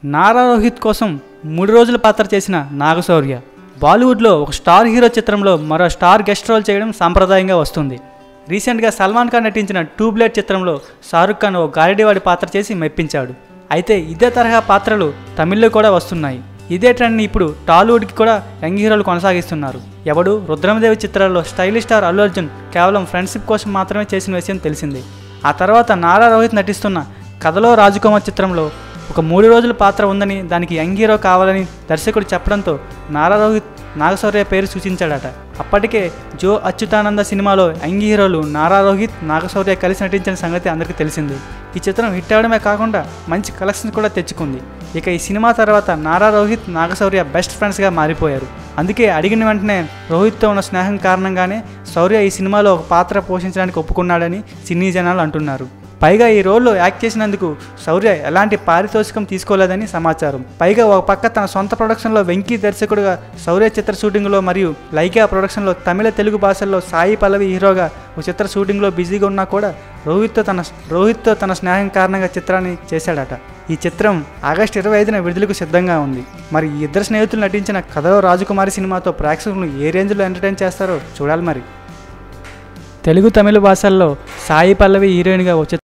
నారా రోహిత్ కోసం మూడు రోజుల పాత్ర చేసిన నాగశౌర్య బాలీవుడ్లో ఒక స్టార్ హీరో చిత్రంలో మరో స్టార్ గెస్ట్ రోల్ చేయడం సాంప్రదాయంగా వస్తుంది రీసెంట్గా సల్మాన్ ఖాన్ నటించిన టూ బ్లేడ్ చిత్రంలో షారుఖ్ ఖాన్ ఓ గారడీవాడి పాత్ర చేసి మెప్పించాడు అయితే ఇదే తరహా పాత్రలు తమిళ్లో కూడా వస్తున్నాయి ఇదే ట్రెండ్ని ఇప్పుడు టాలీవుడ్కి కూడా యంగ్ హీరోలు కొనసాగిస్తున్నారు ఎవడు రుద్రమదేవి చిత్రాల్లో స్టైలిష్ స్టార్ అల్లు అర్జున్ కేవలం ఫ్రెండ్షిప్ కోసం మాత్రమే చేసిన విషయం తెలిసిందే ఆ తర్వాత నారా రోహిత్ నటిస్తున్న కథలో రాజకుమార్ చిత్రంలో ఒక మూడు రోజుల పాత్ర ఉందని దానికి యంగ్ హీరో కావాలని దర్శకుడు చెప్పడంతో నారా రోహిత్ నాగశౌర్య పేరు సూచించాడట అప్పటికే జో అచ్యుతానంద సినిమాలో యంగ్ హీరోలు నారా రోహిత్ నాగశౌర్య కలిసి నటించిన సంగతి అందరికీ తెలిసింది ఈ చిత్రం హిట్ అవడమే కాకుండా మంచి కలెక్షన్ కూడా తెచ్చుకుంది ఇక ఈ సినిమా తర్వాత నారా రోహిత్ నాగశౌర్య బెస్ట్ ఫ్రెండ్స్గా మారిపోయారు అందుకే అడిగిన వెంటనే రోహిత్తో ఉన్న స్నేహం కారణంగానే శౌర్య ఈ సినిమాలో ఒక పాత్ర పోషించడానికి ఒప్పుకున్నాడని సినీ జనాలు అంటున్నారు పైగా ఈ రోల్లో యాక్ట్ చేసినందుకు శౌర్య ఎలాంటి పారితోషికం తీసుకోలేదని సమాచారం పైగా ఒక పక్క తన సొంత ప్రొడక్షన్లో వెంకీ దర్శకుడుగా శౌర్య చిత్ర షూటింగ్లో మరియు లైకా ప్రొడక్షన్లో తమిళ తెలుగు భాషల్లో సాయి పల్లవి హీరోగా ఒక చిత్ర షూటింగ్లో బిజీగా ఉన్నా కూడా రోహిత్తో తన రోహిత్తో తన స్నేహం కారణంగా చిత్రాన్ని చేశాడట ఈ చిత్రం ఆగస్టు ఇరవై ఐదున విడుదలకు సిద్ధంగా ఉంది మరి ఈ ఇద్దరు స్నేహితులు నటించిన కథలో రాజకుమారి సినిమాతో ప్రేక్షకులను ఏ రేంజ్లో ఎంటర్టైన్ చేస్తారో చూడాలి మరి తెలుగు తమిళ భాషల్లో సాయి పల్లవి హీరోయిన్గా ఒక చిత్రం